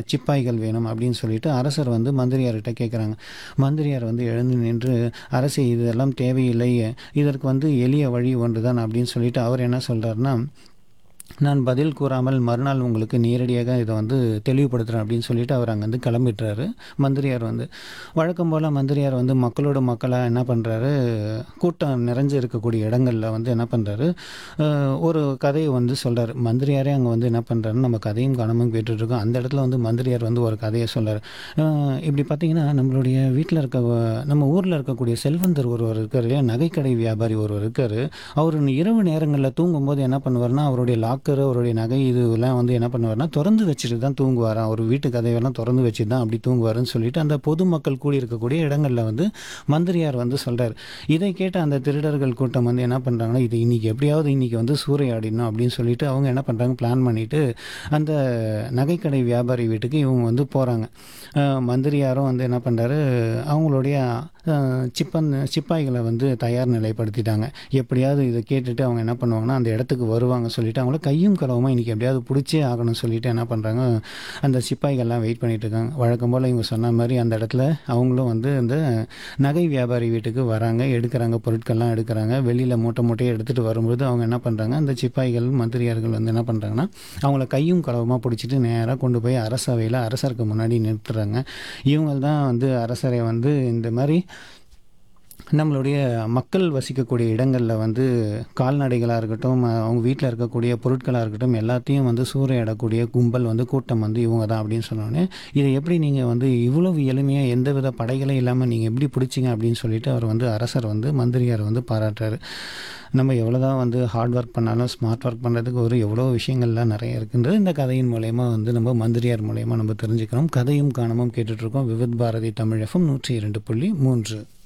சிப்பாய்கள் வேணும் அப்படின்னு சொல்லிட்டு அரசர் வந்து மந்திரியார்கிட்ட கேட்குறாங்க மந்திரியார் வந்து எழுந்து நின்று அரசே இதெல்லாம் தேவையில்லை இதற்கு வந்து எளிய வழி ஒன்று தான் அப்படின்னு சொல்லிட்டு அவர் என்ன சொல்கிறாருன்னா நான் பதில் கூறாமல் மறுநாள் உங்களுக்கு நேரடியாக இதை வந்து தெளிவுபடுத்துகிறேன் அப்படின்னு சொல்லிட்டு அவர் அங்கேருந்து கிளம்பிட்டுறாரு மந்திரியார் வந்து வழக்கம் போல் மந்திரியார் வந்து மக்களோட மக்களாக என்ன பண்ணுறாரு கூட்டம் நிறைஞ்சு இருக்கக்கூடிய இடங்களில் வந்து என்ன பண்ணுறாரு ஒரு கதையை வந்து சொல்கிறார் மந்திரியாரே அங்கே வந்து என்ன பண்ணுறாரு நம்ம கதையும் காணாமல் கேட்டுட்ருக்கோம் அந்த இடத்துல வந்து மந்திரியார் வந்து ஒரு கதையை சொல்கிறார் இப்படி பார்த்தீங்கன்னா நம்மளுடைய வீட்டில் இருக்க நம்ம ஊரில் இருக்கக்கூடிய செல்வந்தர் ஒருவர் இருக்கார் இல்லையா நகைக்கடை வியாபாரி ஒருவர் இருக்கார் அவர் இரவு நேரங்களில் தூங்கும்போது என்ன பண்ணுவார்னா அவருடைய லாக்கர் அவருடைய நகை இதுவெல்லாம் வந்து என்ன பண்ணுவார்னா திறந்து வச்சுட்டு தான் தூங்குவாராம் அவர் வீட்டு கதையெல்லாம் திறந்து வச்சுட்டு தான் அப்படி தூங்குவாருன்னு சொல்லிட்டு அந்த பொதுமக்கள் கூடி இருக்கக்கூடிய இடங்களில் வந்து மந்திரியார் வந்து சொல்கிறார் இதை கேட்ட அந்த திருடர்கள் கூட்டம் வந்து என்ன பண்ணுறாங்கன்னா இது இன்றைக்கி எப்படியாவது இன்றைக்கி வந்து சூறையாடிடணும் அப்படின்னு சொல்லிட்டு அவங்க என்ன பண்ணுறாங்க பிளான் பண்ணிவிட்டு அந்த நகைக்கடை வியாபாரி வீட்டுக்கு இவங்க வந்து போகிறாங்க மந்திரியாரும் வந்து என்ன பண்ணுறாரு அவங்களுடைய சிப்பன் சிப்பாய்களை வந்து தயார் நிலைப்படுத்திட்டாங்க எப்படியாவது இதை கேட்டுட்டு அவங்க என்ன பண்ணுவாங்கன்னா அந்த இடத்துக்கு வருவாங்க சொல்லிட்டு அவங்கள கையும் களவுமா இன்றைக்கி எப்படியாவது பிடிச்சே ஆகணும்னு சொல்லிட்டு என்ன பண்ணுறாங்க அந்த சிப்பாய்கள்லாம் வெயிட் பண்ணிட்டு இருக்காங்க வழக்கம் போல் இவங்க சொன்ன மாதிரி அந்த இடத்துல அவங்களும் வந்து அந்த நகை வியாபாரி வீட்டுக்கு வராங்க எடுக்கிறாங்க பொருட்கள்லாம் எடுக்கிறாங்க வெளியில் மூட்டை மூட்டையை எடுத்துகிட்டு வரும்போது அவங்க என்ன பண்ணுறாங்க அந்த சிப்பாய்கள் மந்திரியார்கள் வந்து என்ன பண்ணுறாங்கன்னா அவங்கள கையும் களவுமாக பிடிச்சிட்டு நேராக கொண்டு போய் அரசவையில் அரசருக்கு முன்னாடி நிறுத்துறாங்க இவங்க தான் வந்து அரசரை வந்து இந்த மாதிரி நம்மளுடைய மக்கள் வசிக்கக்கூடிய இடங்களில் வந்து கால்நடைகளாக இருக்கட்டும் அவங்க வீட்டில் இருக்கக்கூடிய பொருட்களாக இருக்கட்டும் எல்லாத்தையும் வந்து சூறையாடக்கூடிய கும்பல் வந்து கூட்டம் வந்து இவங்க தான் அப்படின்னு சொன்னோன்னே இதை எப்படி நீங்கள் வந்து இவ்வளவு எளிமையாக எந்தவித படைகளும் இல்லாமல் நீங்கள் எப்படி பிடிச்சிங்க அப்படின்னு சொல்லிட்டு அவர் வந்து அரசர் வந்து மந்திரியார் வந்து பாராட்டுறாரு நம்ம எவ்வளோ தான் வந்து ஹார்ட் ஒர்க் பண்ணாலும் ஸ்மார்ட் ஒர்க் பண்ணுறதுக்கு ஒரு எவ்வளோ விஷயங்கள்லாம் நிறைய இருக்குன்றது இந்த கதையின் மூலயமா வந்து நம்ம மந்திரியார் மூலயமா நம்ம தெரிஞ்சுக்கிறோம் கதையும் காணமும் கேட்டுட்ருக்கோம் விவித் பாரதி தமிழ் எஃப்எம் நூற்றி இரண்டு புள்ளி மூன்று